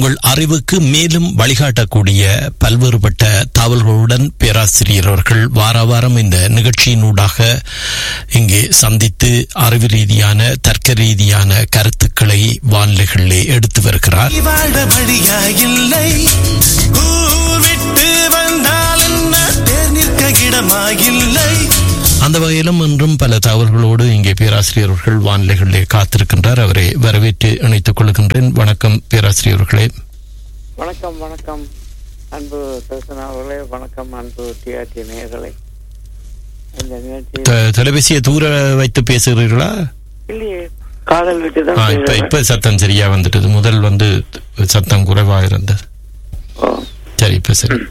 உங்கள் அறிவுக்கு மேலும் வழிகாட்டக்கூடிய பல்வேறுபட்ட தகவல்களுடன் பேராசிரியர் அவர்கள் வார வாரம் இந்த நிகழ்ச்சியினூடாக இங்கே சந்தித்து அறிவு ரீதியான தர்க்க ரீதியான கருத்துக்களை வானிலைகளிலே எடுத்து வருகிறார் வாழ வழியா இல்லை ஊர் விட்டு வந்தால் என்ன தேர் நிற்க இடமா இல்லை அந்த வகையிலும் இன்றும் பல தகவல்களோடு இங்கே பேராசிரியர் அவர்கள் வானிலைகளிலே காத்திருக்கின்றார் அவரை வரவேற்று இணைத்துக் கொள்கின்றேன் வணக்கம் பேராசிரியர் அவர்களே வணக்கம் வணக்கம் அன்பு தர்சனா அவர்களே வணக்கம் அன்பு டிஆர்டி நேயர்களே இந்த நிகழ்ச்சி த- தொலைபேசியை தூர வைத்து பேசுகிறீர்களா இல்லையே காதல் விட்டு ஆ, தான் இப்ப பேசுறேன். இப்ப சத்தம் சரியா வந்துட்டது முதல் வந்து சத்தம் குறைவாக இருந்தது ஓ, சரி இப்ப சரி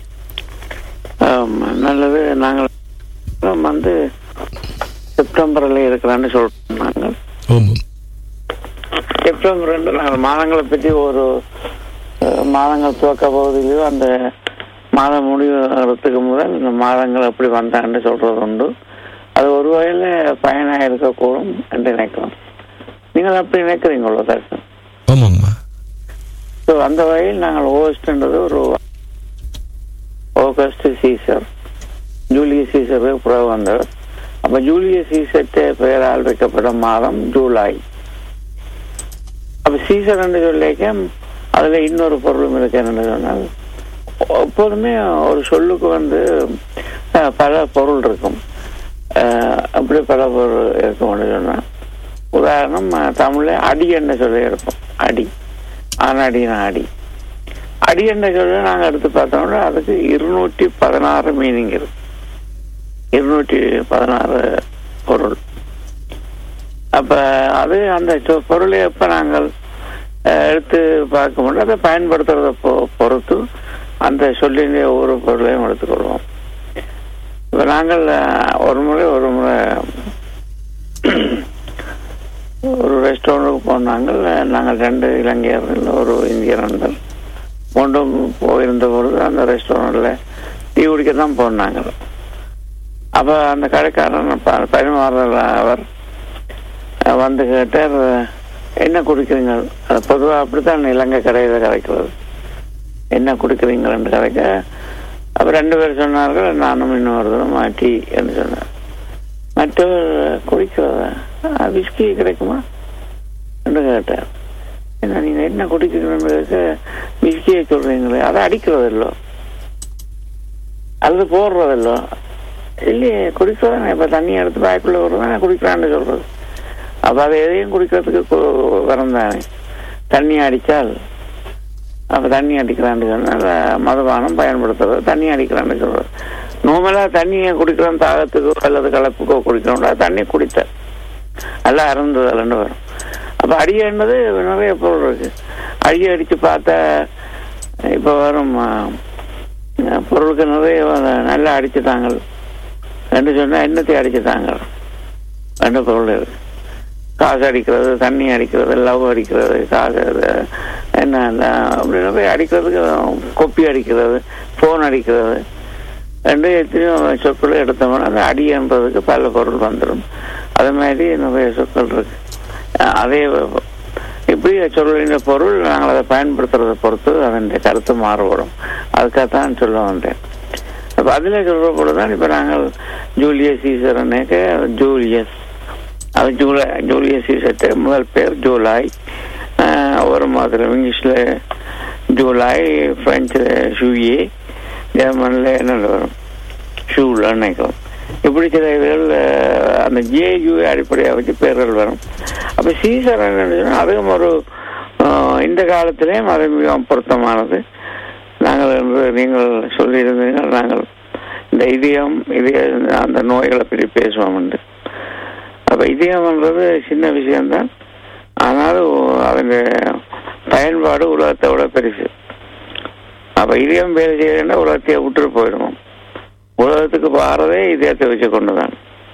ஆம், நல்லது நாங்கள் வந்து செப்டம்பர்ல இருக்கிறான்னு சொல்றோம் நாங்கள் ஆமாம் செப்டம்பர் ரெண்டு நாங்கள் மாதங்களை பற்றி ஒரு அஹ், மாதங்கள் துவக்க பகுதியிலையோ அந்த மாதம் முடிவுறதுக்கு முதல் இந்த மாதங்கள் எப்படி வந்தாங்கன்னு சொல்றது உண்டு அது ஒரு வகையில பயனாக இருக்கக்கூடும் என்று நினைக்கிறோம் நீங்கள் அப்படி நினைக்கிறீங்களோ தர்ஷன் ஆமாம்மா ஸோ அந்த வகையில் நாங்கள் ஓகஸ்ட்ன்றது ஒரு ஆகஸ்ட் சீசர் ஜூலியஸ் சீசருக்கு பிறகு வந்தவர் அப்ப ஜூலியஸ் சீசர்ட்டு பெயரால் வைக்கப்பட்ட மாதம் ஜூலை அப்ப சீசர் என்று சொல்லிக்க அதுல இன்னொரு பொருளும் இருக்கு என்னன்னு சொன்னால் எப்போதுமே ஒரு சொல்லுக்கு வந்து அஹ், பல பொருள் இருக்கும் அஹ், அப்படி பல பொருள் இருக்கும்னு சொன்னால் உதாரணம் அஹ், தமிழ்ல அடி என்ன சொல்லி இருப்போம் அடி ஆனாடினா அடி அடி என்ன சொல்ல நாங்க எடுத்து பார்த்தோம்னா அதுக்கு இருநூற்றி பதினாறு மீனிங் இருக்கு இருநூற்றி பதினாறு பொருள் அப்ப அது அந்த சொ- பொருளை எப்ப நாங்கள் அஹ், எடுத்து பார்க்க முடியும் அதை பயன்படுத்துறத பொ- பொறுத்து அந்த சொல்லின் ஒவ்வொரு பொருளையும் எடுத்துக்கொள்வோம் இப்ப நாங்கள் அஹ், ஒரு முறை ஒரு முறை ஒரு ரெஸ்டாரண்ட்டுக்கு போனாங்க நாங்கள் ரெண்டு இலங்கையர்கள் ஒரு இந்திய நண்பர் கொண்டும் போயிருந்த பொழுது அந்த ரெஸ்டாரண்ட்ல டீ குடிக்க தான் போனாங்க அப்ப அந்த கடைக்காரன் ப- பரிமாறுற அவர் அஹ், வந்து கேட்டார் என்ன குடிக்கிறீங்க அது பொதுவாக அப்படித்தான் இலங்கை கடையில் கிடைக்கிறது என்ன குடிக்கிறீங்கன்னு கிடைக்க அப்ப ரெண்டு பேர் சொன்னார்கள் நானும் இன்னொரு தடவை டீ என்று சொன்னார் மற்றவர் குடிக்கிறதா விஸ்கி கிடைக்குமா என்று கேட்டார் என்ன நீங்க என்ன குடிக்கிறீங்க விஸ்கியை சொல்றீங்களே அதை அடிக்கிறது இல்லோ அல்லது போடுறது இல்லோ இல்லையே குடிக்கிறதா இப்ப தண்ணி எடுத்து வாய்க்குள்ள வருவேன் நான் குடிக்கிறான்னு சொல்றது அப்ப அதை எதையும் குடிக்கிறதுக்கு கு- வரம் தானே தண்ணி அடிச்சால் அப்ப தண்ணி அடிக்கிறான்னு சொன்னால் மதுபானம் பயன்படுத்துறது தண்ணி அடிக்கிறான்னு சொல்றது நார்மலா தண்ணியை குடிக்கிறோம் தாகத்துக்கோ அல்லது கலப்புக்கோ குடிக்கிறோம்டா தண்ணி குடித்த அல்ல அருந்துதல்னு வரும் அப்ப அடிய என்பது நிறைய பொருள் இருக்கு அடிய அடிச்சு பார்த்தா இப்ப வரும் ஆ, பொருளுக்கு நிறைய வ- நல்லா அடிச்சுட்டாங்க என்று சொன்னா என்னத்தை அடிச்சுட்டாங்க ரெண்டு பொருள் இருக்கு காசு அடிக்கிறது தண்ணி அடிக்கிறது லவ் அடிக்கிறது காசு அது, என்ன அந்த அப்படி போய் அடிக்கிறதுக்கு கொப்பி அடிக்கிறது ஃபோன் அடிக்கிறது ரெண்டு எத்தனையோ சொற்கள் எடுத்தோம்னா அந்த அடி என்பதுக்கு பல பொருள் வந்துடும் அது மாதிரி நிறைய சொற்கள் இருக்கு அஹ் அதே வ- இப்படி சொல்லின பொருள் நாங்கள் அதை பயன்படுத்துறதை பொறுத்து அதன் கருத்து மாறுபடும் அதுக்காகத்தான் சொல்ல வந்தேன் அப்ப அதுல சொல்ற பொழுதுதான் இப்ப நாங்கள் ஜூலியஸ் சீசரனுக்கு ஜூலியஸ் அது ஜூலை ஜூலியஸ் சீசர்ட்டு முதல் பேர் ஜூலை ஆஹ் ஒரு மாதம் இங்கிலீஷ்ல ஜூலை பிரெஞ்சு ஷூயே ஜெர்மன்ல என்ன வரும் ஷூல நினைக்கிறோம் இப்படி சில இதுகள் ஆஹ், அந்த ஜேயு அடிப்படையாக வச்சு பேர்கள் வரும் அப்ப சீசர் என்னன்னு சொன்னா, அதுவும் ஒரு ஆஹ், இந்த காலத்திலேயும் அது மிகவும் பொருத்தமானது நாங்கள் என்று நீங்கள் சொல்லியிருந்தீர்கள் நாங்கள் இந்த இதயம் இதய அந்த நோய்களை பற்றி பேசுவோம் என்று அப்ப இதயம்ன்றது சின்ன விஷயம்தான் ஆனாலும் அதன் பயன்பாடு உலகத்தை விட பெருசு அப்ப இதயம் வேலை செய்யறதுன்னா உலகத்தையே விட்டுட்டு போயிடுவோம் உலகத்துக்கு பாரதே இதயத்தை வச்சு கொண்டுதான்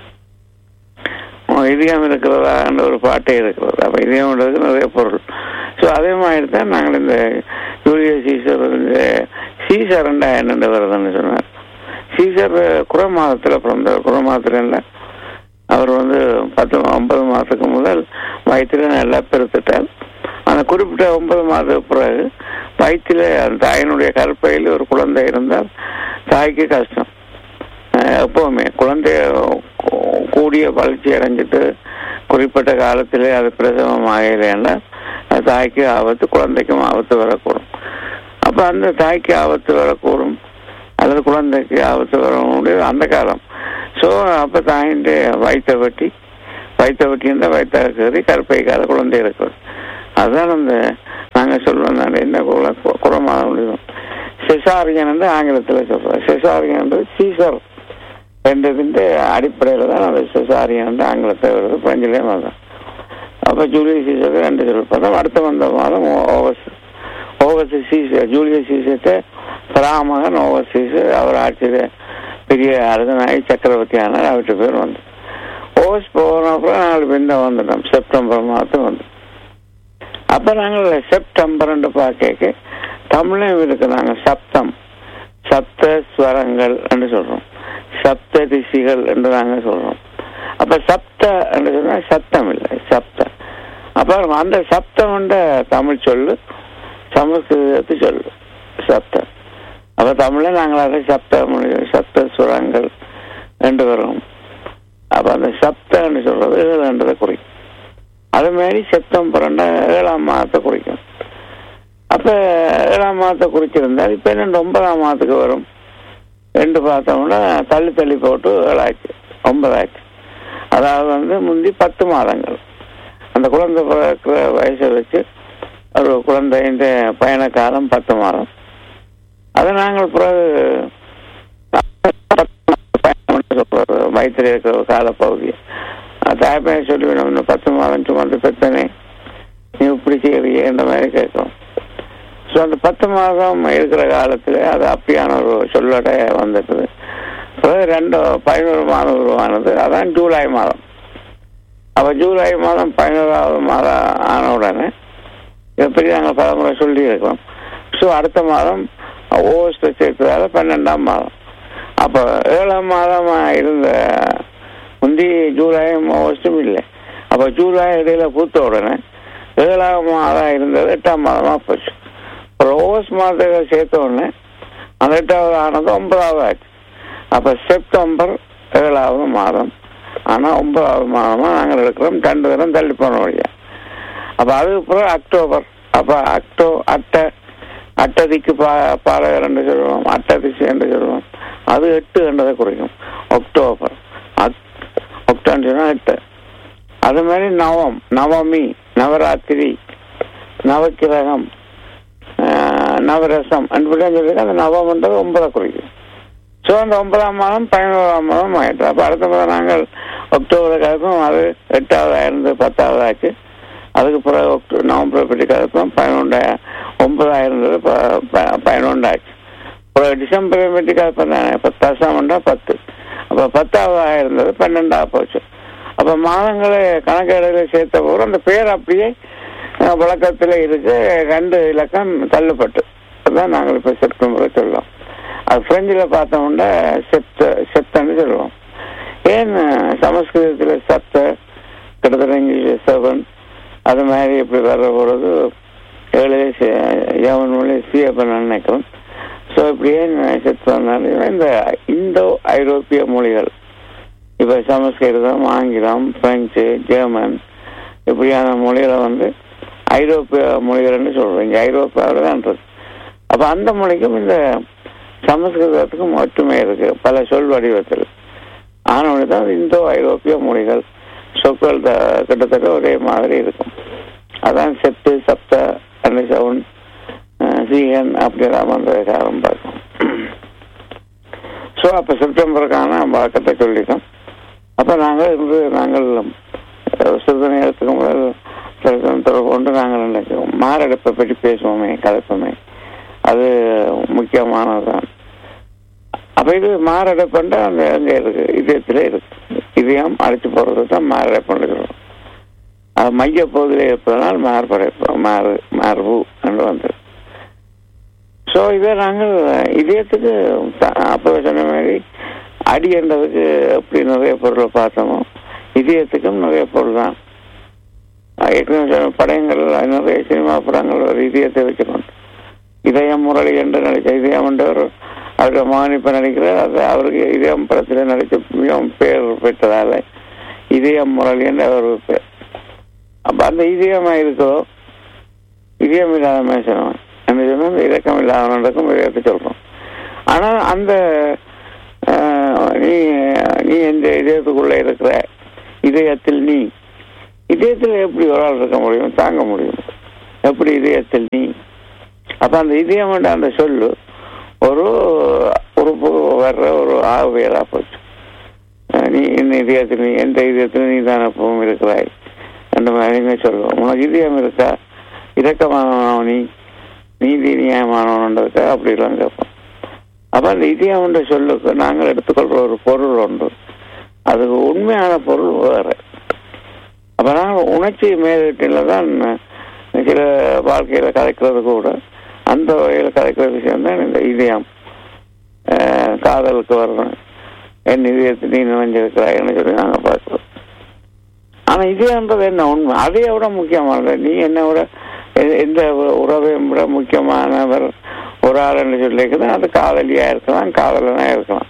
உன் இதயம் இருக்கிறதான்ற ஒரு பாட்டே இருக்கிறது அப்ப இதயம்ன்றது நிறைய பொருள் ஸோ அதே மாதிரி தான் நாங்கள் இந்த யூரிய சீசர் இந்த சீசரண்டா என்னென்று வருதுன்னு சொன்னார் சீசர் குறை மாதத்துல பிறந்தவர் குறை மாதத்துல இல்லை அவர் வந்து பத்து ஒன்பது மாதத்துக்கு முதல் வயிற்றுல நல்லா பெருத்துட்டார் அந்த குறிப்பிட்ட ஒன்பது மாதத்துக்கு பிறகு வயிற்றில அந்த தாயினுடைய கருப்பையில் ஒரு குழந்தை இருந்தால் தாய்க்கு கஷ்டம் அஹ் எப்பவுமே குழந்தைய கூ- கூடிய வளர்ச்சி அடைஞ்சிட்டு குறிப்பிட்ட காலத்திலே அது பிரசவம் ஆகலைன்னா அது தாய்க்கு ஆபத்து குழந்தைக்கும் ஆபத்து வரக்கூடும் அப்ப அந்த தாய்க்கு ஆபத்து வரக்கூடும் அல்லது குழந்தைக்கு ஆபத்து வர முடியாது அந்த காலம் ஸோ அப்ப தாயின் வயிற்றை வெட்டி வயிற்றை வெட்டி இருந்தால் வயிற்ற கறி கருப்பை கால குழந்தை இருக்கும் அதுதான் அந்த நாங்க சொல்லுவோம் நான் என்ன குல குறமாக முடியும் செசாரியன் என்று ஆங்கிலத்தில் சொல்றோம் செசாரியன் என்று சீசர் ரெண்டுதிൻ്റെ அடிப்படையில் தான் அந்த செசாரியன் என்று ஆங்கிலத்தை வருது பிரெஞ்சிலேயும் அதுதான் அப்போ ஜூலியஸ் சீசருக்கு ரெண்டு சொல்லிப்போம் அடுத்த வந்த மாதம் ஓவஸ் ஓவஸ் சீசர் ஜூலியஸ் சீசத்தை பிராமகன் ஓவஸ் சீசர் அவர் ஆட்சியில் பெரிய அரசனாகி சக்கரவர்த்தி ஆனார் அவர்கிட்ட பேர் வந்து ஓவஸ் போனப்பறம் நாங்கள் பின்ன வந்துட்டோம் செப்டம்பர் மாதம் வந்து அப்ப நாங்கள் செப்டம்பர்னு பார்க்க தமிழையும் இருக்கு நாங்க சப்தம் சப்த ஸ்வரங்கள் என்று சொல்றோம் சப்த திசிகள் என்று நாங்க சொல்றோம் அப்ப சப்த என்று சொன்னா சத்தம் இல்லை சப்த அப்ப அந்த சப்தம் என்ற தமிழ் சொல்லு சமஸ்கிருதத்து சொல்லு சப்தம் அப்ப தமிழ்ல நாங்கள் அதை சப்த மொழி சப்த சுரங்கள் என்று வரும் அப்ப அந்த சப்தன்னு சொல்றது ஏழுன்றதை குறிக்கும் அது மாதிரி செப்டம்பர் ஏழாம் மாதத்தை குறிக்கும் அப்ப ஏழாம் மாதத்தை குறிச்சிருந்தால் இப்ப என்ன ஒன்பதாம் மாதத்துக்கு வரும் ரெண்டு பார்த்தோம்னா தள்ளி தள்ளி போட்டு ஏழாச்சு ஒன்பதாச்சு அதாவது வந்து முந்தி பத்து மாதங்கள் அந்த குழந்தை பிறக்கிற வயசை வச்சு ஒரு குழந்தையின் பயண காலம் பத்து மாதம் அதை நாங்கள் பிறகு சொல்றது வயிற்றில் இருக்கிற காலப்பகுதி தாய்மையை சொல்லி இன்னும் பத்து மாதம் சுமந்து பெத்தனே நீ இப்படி செய்யறியன்ற மாதிரி கேட்கும் ஸோ அந்த பத்து மாதம் இருக்கிற காலத்துல அது அப்படியான ஒரு சொல்லடை வந்துட்டது பிறகு ரெண்டு பதினோரு மாதம் உருவானது அதான் ஜூலை மாதம் அப்ப ஜூலை மாதம் பதினோராவது மாதம் ஆன உடனே எப்படி நாங்கள் பலமுறை சொல்லி இருக்கோம் ஸோ அடுத்த மாதம் ஓகஸ்ட் சேர்த்ததால பன்னெண்டாம் மாதம் அப்போ ஏழாம் மாதம் இருந்த முந்தி ஜூலையும் ஆகஸ்டும் இல்லை அப்போ ஜூலை இடையில பூத்த உடனே ஏழாம் மாதம் இருந்தது எட்டாம் மாதமா போச்சு அப்புறம் ஆகஸ்ட் மாதத்தை சேர்த்த உடனே அந்த எட்டாவது ஆனது ஒன்பதாவது ஆச்சு அப்போ செப்டம்பர் ஏழாவது மாதம் ஆனால் ஒன்பதாவது மாதமா நாங்கள் இருக்கிறோம் ரெண்டு தினம் தள்ளி போன வழியா அப்போ அதுக்கப்புறம் அக்டோபர் அப்போ அக்டோ அட்டை அட்டதிக்கு பா பாலகர் என்று சொல்லுவோம் அட்டதிசை என்று சொல்லுவோம் அது எட்டு என்றதை குறிக்கும் அக்டோபர் ஒக்டான்னு சொன்னா எட்டு அது மாதிரி நவம் நவமி நவராத்திரி நவக்கிரகம் ஆஹ், நவரசம் என்பதான் சொல்லி அந்த நவம்ன்றது ஒன்பதை குறிக்கும் ஸோ அந்த ஒன்பதாம் மாதம் பதினோராம் மாதம் ஆயிட்டு அப்போ அடுத்த மாதம் நாங்கள் அக்டோபர் கலக்கும் அது எட்டாவது ஆயிருந்து பத்தாவது ஆச்சு அதுக்கு பிறகு அக்டோ நவம்பர் பற்றி கலக்கும் பதினொன்று ஒன்பதாயிரம் பதினொன்று ஆச்சு அப்புறம் டிசம்பர் பற்றி கலப்பம் தானே இப்போ தசமண்டா பத்து அப்போ பத்தாவது இருந்தது பன்னெண்டாக போச்சு அப்போ மாதங்களை கணக்கெடுகளை சேர்த்த போது அந்த பேர் அப்படியே அஹ், வழக்கத்தில் இருக்கு ரெண்டு இலக்கம் தள்ளுப்பட்டு அதுதான் நாங்கள் இப்போ செப்டம்பர் சொல்லுவோம் அது பிரெஞ்சில் பார்த்தோம்னா செப்த செப்தன்னு சொல்லுவோம் ஏன் சமஸ்கிருதத்தில் சப்த கிட்டத்தட்ட இங்கிலீஷ் செவன் அது மாதிரி இப்படி வர்ற பொழுது ஏழு ஏவன் மொழி சிஎப்பன் நினைக்கிறோம் ஸோ இப்படியே செத்து வந்தாலும் இந்த இந்தோ ஐரோப்பிய மொழிகள் இப்போ சமஸ்கிருதம் ஆங்கிலம் பிரெஞ்சு ஜெர்மன் இப்படியான மொழிகளை வந்து ஐரோப்பிய மொழிகள்னு சொல்றோம் இங்கே ஐரோப்பாவில் தான் இருக்கு அப்போ அந்த மொழிக்கும் இந்த சமஸ்கிருதத்துக்கும் ஒற்றுமை இருக்கு பல சொல் வடிவத்தில் ஆனால் தான் இந்தோ ஐரோப்பிய மொழிகள் சொற்கள் த- கிட்டத்தட்ட ஒரே மாதிரி இருக்கும் அதான் செப்து சப்த அந்த சவுன் சீகன் அப்படிலாம் வந்தது காரணம் பார்க்கும் ஸோ அப்போ செப்டம்பருக்கான வழக்கத்தை சொல்லிட்டோம் அப்போ நாங்கள் இன்று நாங்கள் அஹ், சிறிது நேரத்துக்கு முதல் சிறிது தொடர்பு கொண்டு நாங்கள் நினைக்கிறோம் மாரடைப்பை பற்றி பேசுவோமே கலப்போமே அது முக்கியமானதுதான் அப்ப இது மாரடைப்புண்டா அந்த அங்க இருக்கு இதயத்துல இருக்கு இதயம் அழைச்சு போறது தான் மாரடைப்புன்னு சொல்றோம் அது மைய பகுதியில் இருப்பதனால் மார்படைப்பு மாறு மார்பு என்று வந்தது ஸோ இதை நாங்கள் இதயத்துக்கு த- அப்போ சொன்ன மாதிரி அடி என்றதுக்கு எப்படி நிறைய பொருளை பார்த்தோமோ இதயத்துக்கும் நிறைய பொருள் தான் ஏற்கனவே சொன்ன படங்கள் நிறைய சினிமா படங்கள் ஒரு இதயத்தை வச்சுக்கொண்டு இதயம் முரளி என்று நடிச்ச இதயம் என்றவர் அவருடைய மகன் இப்ப நடிக்கிறார் அது அவருக்கு இதயம் படத்தில் நடித்து மிகவும் பேர் பெற்றதால இதயம் முரளி என்று அவர் பேர் அப்ப அந்த இதயமா இருக்கோ இதயம் இல்லாத மனுஷன் என்று சொன்னா அந்த இலக்கம் இல்லாதவனுக்கும் இதயத்தை சொல்றோம் ஆனா அந்த ஆஹ், நீ நீ இந்த இதயத்துக்குள்ள இருக்கிற இதயத்தில் நீ இதயத்தில் எப்படி ஒரு ஆள் இருக்க முடியும் தாங்க முடியும் எப்படி இதயத்தில் நீ அப்ப அந்த இதயம் என்ற அந்த சொல்லு ஒரு உறுப்பு வர்ற ஒரு ஆவியலா போச்சு அஹ் நீ இந்த இதயத்தில் நீ எந்த இதயத்தில் நீ தான் எப்பவும் இருக்கிறாய் அந்த மாதிரி சொல்லுவோம் உனக்கு இதயம் இருக்கா இரக்கமானவன் நீ நீதி நியாயமானவன் இருக்கா அப்படிலாம் கேட்போம் அப்ப அந்த இதயம் என்ற சொல்லுக்கு நாங்கள் எடுத்துக்கொள்ற ஒரு பொருள் உண்டு அதுக்கு உண்மையான பொருள் வேற அப்ப நாங்கள் உணர்ச்சி மேலிட்டில தான் சில வாழ்க்கையில கலைக்கிறது கூட அந்த வகையில கலைக்கிற விஷயம் தான் இந்த இதயம் அஹ், காதலுக்கு வரணும் என் இதயத்தை நீ நினைஞ்சிருக்கிறாய்னு சொல்லி நாங்க பார்க்கிறோம் ஆனா இதயன்றது என்ன உண்மை அதை விட முக்கியமானது நீ என்னை விட எ- எந்த உ- உறவையும் விட முக்கியமானவர் ஒரு ஆள் என்று சொல்லியிருக்குது அது காதலியா இருக்கலாம் காதலனா இருக்கலாம்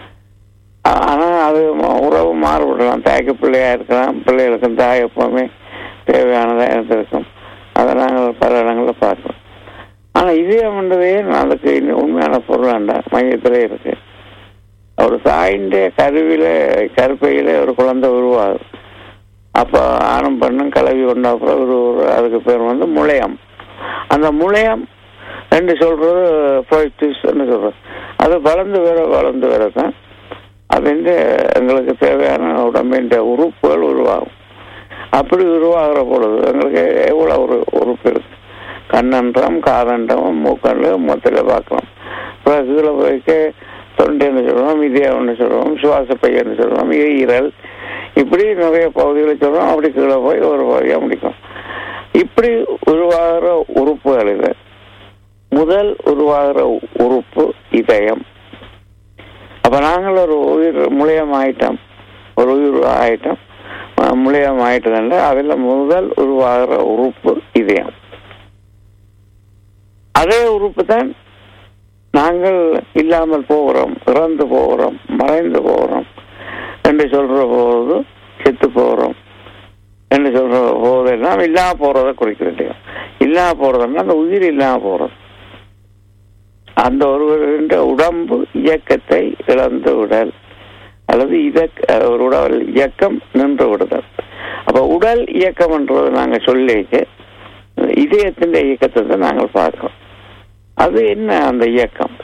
ஆ- ஆனா அது ம- உறவு மாறுபடலாம் தாய்க்கு பிள்ளையா இருக்கலாம் பிள்ளைகளுக்கும் தாய் எப்பவுமே தேவையானதா இருந்திருக்கும் அதை நாங்கள் பல இடங்களில் பார்க்கிறோம் ஆனா இதயம்ன்றதே அதுக்கு இன்னும் உண்மையான பொருள் வேண்டாம் மையத்திலே இருக்கு ஒரு தாயின்ற கருவில கருப்பையில ஒரு குழந்தை உருவாகுது அப்ப ஆணும் பெண்ணும் கலவி கொண்ட அப்புறம் ஒரு ஒரு அதுக்கு பேர் வந்து முளையம் அந்த முளையம் என்று சொல்றது ப்ரோய்டிஸ்ன்னு சொல்றது அது வளர்ந்து வர வளர்ந்து வர தான் அது வந்து எங்களுக்கு தேவையான உடம்பின் உறுப்புகள் உருவாகும் அப்படி உருவாகிற பொழுது எங்களுக்கு எவ்வளவு ஒரு உறுப்பு இருக்கு கண்ணன்றம் காதன்றம் மூக்கண்டு மொத்தத்தில் பார்க்கலாம் அப்புறம் கீழே போய்க்கு தொண்டைன்னு சொல்றோம் இதயம்னு சொல்றோம் சுவாச பையன்னு சொல்றோம் ஈரல் இப்படி நிறைய பகுதிகளை சொல்றோம் அப்படி கீழே போய் ஒரு பகுதியாக முடிக்கும் இப்படி உருவாகிற உறுப்புகளில் முதல் உருவாகிற உறுப்பு இதயம் அப்ப நாங்கள் ஒரு உயிர் முளையம் ஆயிட்டோம் ஒரு உயிர் ஆயிட்டோம் அஹ் முளையம் ஆயிட்டதுல அதுல முதல் உருவாகிற உறுப்பு இதயம் அதே உறுப்பு தான் நாங்கள் இல்லாமல் போகிறோம் இறந்து போகிறோம் மறைந்து போகிறோம் என்று சொல்ற போது செத்து போகிறோம் என்று சொல்ற போதெல்லாம் இல்லாம போறதை குறிக்கிறது இல்லாம போறதுன்னா அந்த உயிர் இல்லாம போறது அந்த ஒருவருடைய உடம்பு இயக்கத்தை இழந்து விடல் அல்லது இதக் ஒரு உடல் இயக்கம் நின்று விடுதல் அப்ப உடல் இயக்கம் என்றது நாங்க சொல்லிக்கு இதயத்தின் இயக்கத்தை தான் நாங்கள் பார்க்கிறோம் அது என்ன அந்த இயக்கம்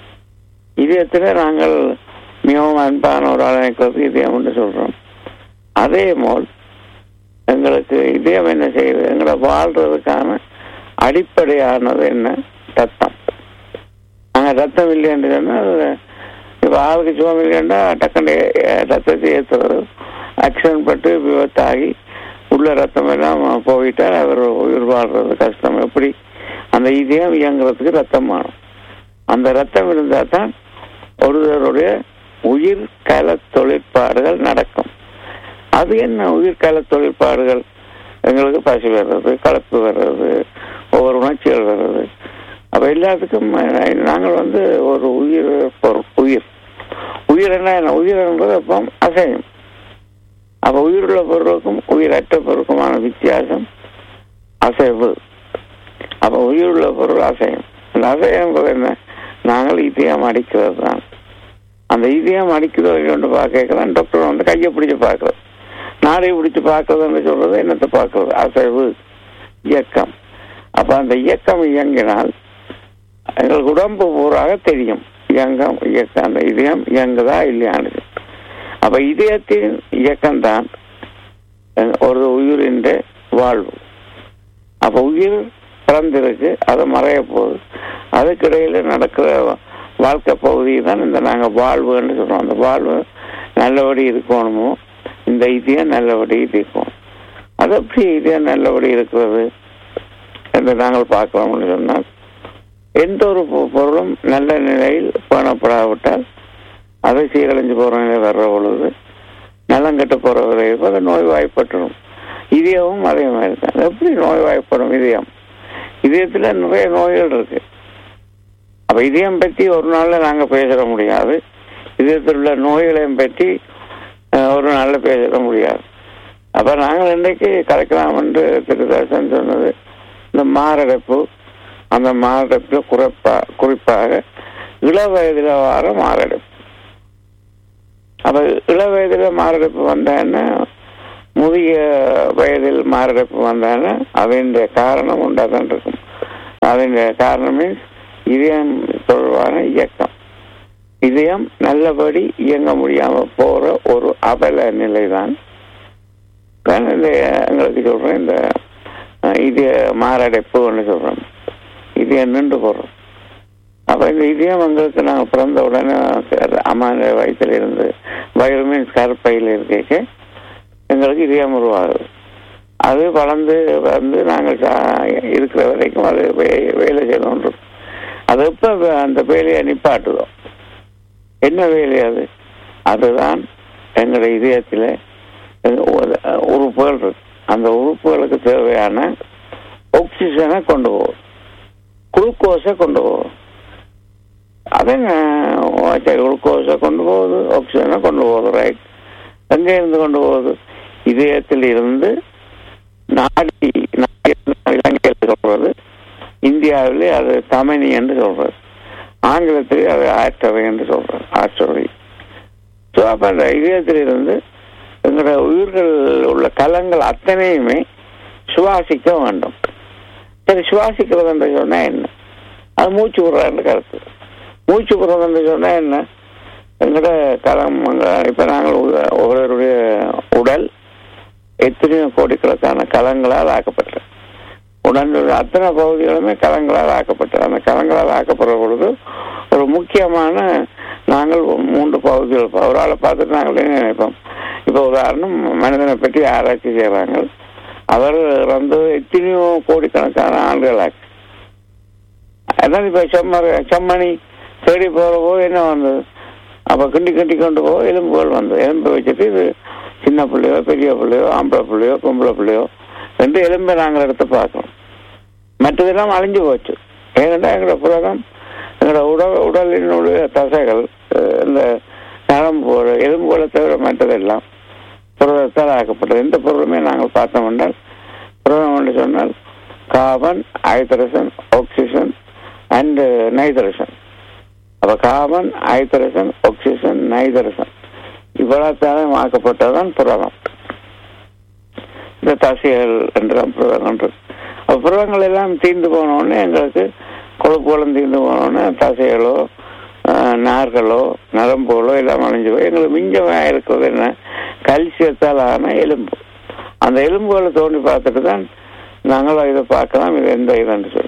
இதயத்துல நாங்கள் மிகவும் அன்பான ஒரு அழைக்கிறது இதயம் என்று சொல்றோம் அதே போல் எங்களுக்கு இதயம் என்ன செய்யுது எங்களை வாழ்றதுக்கான அடிப்படையானது என்ன ரத்தம் நாங்க ரத்தம் இல்லைன்னு சொன்னால் இப்போ ஆளுக்கு சுகம் இல்லைன்னா டக்குன்னு ரத்தத்தை ஏற்றுறது ஆக்சிடென்ட் பட்டு விபத்தாகி உள்ள ரத்தம் எல்லாம் போயிட்டால் அவர் உயிர் வாழ்றது கஷ்டம் எப்படி அந்த இதயம் இயங்குறதுக்கு ரத்தம் வேணும் அந்த ரத்தம் இருந்தால் தான் ஒருவருடைய உயிர் கல தொழிற்பாடுகள் நடக்கும் அது என்ன உயிர்கால தொழிற்பாடுகள் எங்களுக்கு பசி வர்றது கலப்பு வர்றது ஒவ்வொரு உணர்ச்சிகள் வர்றது அப்ப எல்லாத்துக்கும் அஹ், நாங்கள் வந்து ஒரு உயிர் பொருள் உயிர் உயிர் என்ன என்ன உயிர் என்பது அப்போ அசையும் அப்ப உயிருள்ள பொருளுக்கும் உயிரற்ற பொருளுக்குமான வித்தியாசம் அசைவு அப்ப உயிருள்ள பொருள் அசையும் அந்த அசையம் என்பது என்ன நாங்கள் இதயம் அடிக்கிறது தான் அந்த இதயம் அடிக்குதோ இல்லைன்னு பார்க்கலாம் டாக்டர் வந்து கையை பிடிச்சு பார்க்கறது நாடை பிடிச்சு பார்க்கறதுன்னு சொல்றது என்னத்தை பார்க்கறது அசைவு இயக்கம் அப்ப அந்த இயக்கம் இயங்கினால் எங்களுக்கு உடம்பு பூராக தெரியும் இயங்கம் இயக்கம் அந்த இதயம் இயங்குதா இல்லையானது அப்ப இதயத்தின் இயக்கம்தான் அஹ், ஒரு உயிரின் வாழ்வு அப்ப உயிர் பிறந்திருக்கு அது மறைய போகுது அதுக்கிடையில நடக்கிற வாழ்க்கை பகுதி தான் இந்த நாங்க வாழ்வுன்னு சொல்றோம் அந்த வாழ்வு நல்லபடி இருக்கணுமோ இந்த இதயம் நல்லபடி இருக்கும் அது எப்படி இதயம் நல்லபடி இருக்கிறது என்று நாங்கள் பார்க்கிறோம்னு சொன்னால் எந்த ஒரு பொ- பொருளும் நல்ல நிலையில் பேணப்படாவிட்டால் அதை சீரழிஞ்சு போற நிலை வர்ற பொழுது நலம் கெட்டு போற விளைவு அது நோய்வாய்ப்பட்டுரும் இதயமும் அதே மாதிரி தான் எப்படி நோய்வாய்ப்படும் இதயம் இதயத்துல நிறைய நோய்கள் இருக்கு அப்ப இதயம் பற்றி ஒரு நாள்ல நாங்க பேசிட முடியாது இதயத்தில் உள்ள நோய்களையும் பற்றி அஹ், ஒரு நாள்ல பேசிட முடியாது அப்ப நாங்கள் இன்றைக்கு கலக்கலாம் என்று திரு தர்சன் சொன்னது இந்த மாரடைப்பு அந்த மாரடைப்புல குறிப்பா குறிப்பாக இள வயதுல வர மாரடைப்பு அப்ப இள வயதுல மாரடைப்பு வந்தான்னா முதிய வயதில் மாரடைப்பு வந்தான்னா அதனுடைய காரணம் உண்டாதான் இருக்கும் அதனுடைய காரணம் மீன்ஸ் இதயம் தொடர்பான இயக்கம் இதயம் நல்லபடி இயங்க முடியாம போற ஒரு அபல நிலைதான் தான் இந்த எங்களுக்கு சொல்றேன் இந்த அஹ், இதய மாரடைப்பு ஒன்று சொல்றோம் இதயம் நின்று போடுறோம் அப்ப இந்த இதயம் எங்களுக்கு நாங்கள் பிறந்த உடனே அம்மா வயிற்றுல இருந்து வயிறு மீன்ஸ் கருப்பையில் இருக்க எங்களுக்கு இதயம் உருவாகுது அது வளர்ந்து வந்து நாங்கள் சா- இருக்கிற வரைக்கும் அது வே- வேலை செய்யணும் அது எப்ப அந்த வேலையை நிப்பாட்டுதோ என்ன வேலை அது அதுதான் எங்களுடைய இதயத்தில் உறுப்புகள் இருக்கு அந்த உறுப்புகளுக்கு தேவையான ஆக்சிஜனை கொண்டு போகும் குளுக்கோஸை கொண்டு போகும் அதே குளுக்கோஸை கொண்டு போகுது ஆக்சிஜனை கொண்டு போகுது ரைட் எங்க இருந்து கொண்டு போகுது இதயத்தில் இருந்து நாடி நாடி இலங்கையில் சொல்றது இந்தியாவிலே அது தமனி என்று சொல்றது ஆங்கிலத்திலே அது ஆற்றவை என்று சொல்றது ஆற்றவை ஸோ அப்ப அந்த இதயத்தில் இருந்து எங்களோட உயிர்கள் உள்ள கலங்கள் அத்தனையுமே சுவாசிக்க வேண்டும் சரி சுவாசிக்கிறது என்று சொன்னா என்ன அது மூச்சு விடுறாரு கருத்து மூச்சு விடுறது என்று சொன்னா என்ன எங்களோட களம் அங்க- இப்ப நாங்கள் உ- ஒருவருடைய உடல் எத்தனையோ கோடிக்கணக்கான கலங்களால் ஆக்கப்பட்டது உடல் அத்தனை பகுதிகளுமே கலங்களால் ஆக்கப்பட்டது அந்த கலங்களால் ஆக்கப்படுற பொழுது ஒரு முக்கியமான நாங்கள் மூன்று பகுதிகள் இப்ப ஒரு ஆளை பார்த்துட்டு நாங்கள் என்ன நினைப்போம் இப்போ உதாரணம் மனிதனை பற்றி ஆராய்ச்சி செய்கிறாங்க அவர் வந்து எத்தனையோ கோடிக்கணக்கான ஆண்டுகள் ஆச்சு அதான் இப்ப செம்ம செம்மணி தேடி போற போது என்ன வந்தது அப்ப கிண்டி கிண்டி கொண்டு போக எலும்புகள் வந்தது எலும்பு வச்சுட்டு இது சின்ன பிள்ளையோ பெரிய பிள்ளையோ ஆம்பளை பிள்ளையோ பொம்பளை பிள்ளையோ என்று எலும்பை நாங்கள் எடுத்து பார்க்கணும் மற்றதெல்லாம் அழிஞ்சு போச்சு ஏனென்றா எங்களோட புரதம் எங்களோட உடல் உடலினுடைய தசைகள் அஹ், இந்த நரம்பு எலும்புகளை தவிர மற்றதெல்லாம் புரதத்தால் ஆக்கப்பட்டது எந்த பொருளுமே நாங்கள் பார்த்தோம் என்றால் புரதம் என்று சொன்னால் carbon hydrogen oxygen and nitrogen அப்ப கார்பன் ஹைட்ரஜன் ஆக்சிஜன் நைட்ரஜன் இவ்வளவுத்தாலும் ஆக்கப்பட்டதுதான் புரதம் இந்த தசைகள் என்றுதான் புரதம் என்று அப்ப புரதங்கள் எல்லாம் தீர்ந்து போனோடனே எங்களுக்கு கொழுப்புகளும் தீர்ந்து போனோடனே தசைகளோ ஆஹ், நார்களோ நரம்புகளோ எல்லாம் அழிஞ்சு போய் எங்களுக்கு மிஞ்சமாக இருக்கிறது என்ன கல்சியத்தால் ஆன எலும்பு அந்த எலும்புகளை தோண்டி பார்த்துட்டு தான் நாங்களும் இதை பார்க்கலாம் இது எந்த இதுன்னு சொல்லி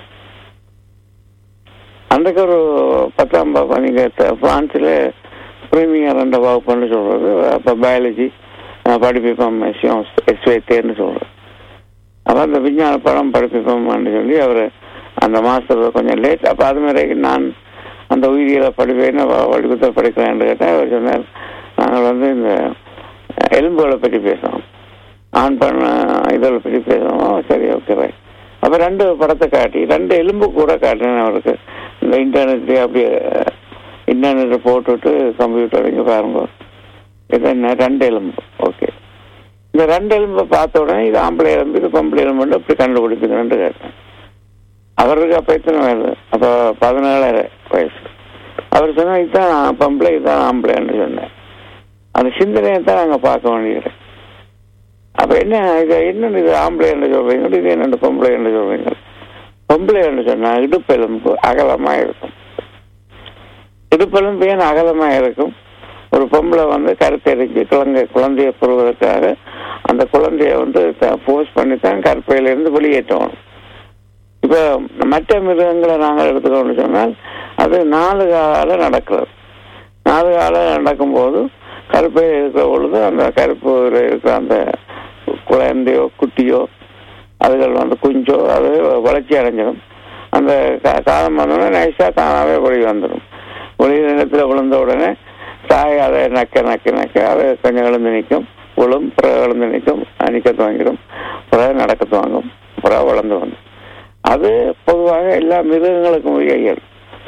அன்றைக்கு ஒரு பத்தாம் வகுப்பு நீங்க த- பிரான்ஸ்ல பிரீமியர் என்ற வகுப்புன்னு சொல்றது அப்ப பயாலஜி படிப்பிப்போம் எஸ்வேத்தேன்னு சொல்றது அப்ப அந்த விஞ்ஞான படம் படிப்பிப்போம்னு சொல்லி அவர் அந்த மாஸ்டர் கொஞ்சம் லேட் அப்ப அது மாதிரி நான் அந்த உயிரியலை படிப்பேன்னு வடிவத்தை படிக்கிறேன்னு கேட்டேன் அவர் சொன்னார் நாங்கள் வந்து இந்த எலும்புகளை பற்றி பேசுறோம் ஆண் பண்ண இதில் பற்றி பேசுவோம் சரி ஓகே ரைட் அப்ப ரெண்டு படத்தை காட்டி ரெண்டு எலும்பு கூட காட்டினேன் அவருக்கு இந்த இன்டர்நெட்லயே அப்படியே இன்டர்நெட் போட்டுவிட்டு கம்ப்யூட்டர் இங்க பாருங்க இது என்ன ரெண்டு எலும்பு ஓகே இந்த ரெண்டு எலும்பை பார்த்த உடனே இது ஆம்பளை எலும்பு இது பொம்பளை எலும்புன்னு இப்படி கண்டுபிடிப்பீங்கன்னு கேட்டேன் அவருக்கு அப்ப எத்தனை வயது அப்ப பதினேழு வயசு அவர் சொன்னா இதுதான் பொம்பளை இதுதான் ஆம்பளைன்னு சொன்னேன் அந்த சிந்தனையை தான் நாங்க பார்க்க வேண்டியது அப்ப என்ன இது என்ன இது ஆம்பளை என்று சொல்றீங்க இது என்ன பொம்பளை என்று சொல்றீங்க பொம்பளை என்று சொன்னா இடுப்பெலும்பு அகலமா இருக்கும் இடுப்பெலும்பு ஏன் அகலமா இருக்கும் ஒரு பொம்பளை வந்து கருத்தெரிஞ்சு குழந்தை குழந்தைய பெறுவதற்காக அந்த குழந்தைய வந்து போஸ்ட் பண்ணி தான் கருப்பையில இருந்து வெளியேற்றணும் இப்ப மற்ற மிருகங்களை நாங்கள் எடுத்துக்கணும்னு சொன்னால் அது நாலு கால நடக்கிறது நாலு கால நடக்கும்போது கருப்பையில் இருக்கிற பொழுது அந்த கருப்பு இருக்கிற அந்த குழந்தையோ குட்டியோ அதுகள் வந்து குஞ்சோ அது வளர்ச்சி அடைஞ்சிடும் அந்த கா- காலம் வந்தோடனே நைஸா தானாவே ஒளி வந்துடும் ஒளி நிலத்தில் விழுந்த உடனே தாய் அதை நக்க நக்க நக்க அது கொஞ்சம் எழுந்து நிற்கும் விழும் பிறகு எழுந்து நிற்கும் நிற்க துவங்கிடும் பிறகு நடக்க துவங்கும் பிறகு வளர்ந்து வந்து அது பொதுவாக எல்லா மிருகங்களுக்கும் உரிய இயல்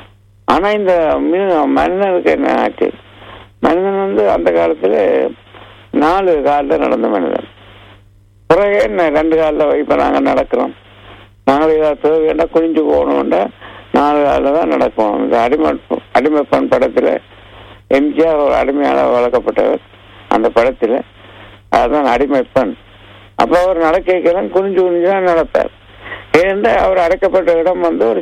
ஆனா இந்த மிருக மனிதனுக்கு என்ன ஆச்சு மனிதன் வந்து அந்த காலத்துல நாலு காலில் நடந்த மனிதன் பிறகு என்ன ரெண்டு காலில் இப்ப நாங்க நடக்கிறோம் நாங்கள் ஏதாவது தேவைன்னா குனிஞ்சு போகணும்னா நாலு காலில் தான் நடக்கும் இந்த அடிமை அடிமைப்பன் படத்துல எம்ஜிஆர் ஒரு அடிமையால வளர்க்கப்பட்டவர் அந்த படத்துல அதுதான் அடிமைப்பெண் அப்ப அவர் நடக்கலாம் குனிஞ்சு குனிஞ்சு தான் நடப்பார் ஏன்னா அவர் அடைக்கப்பட்ட இடம் வந்து ஒரு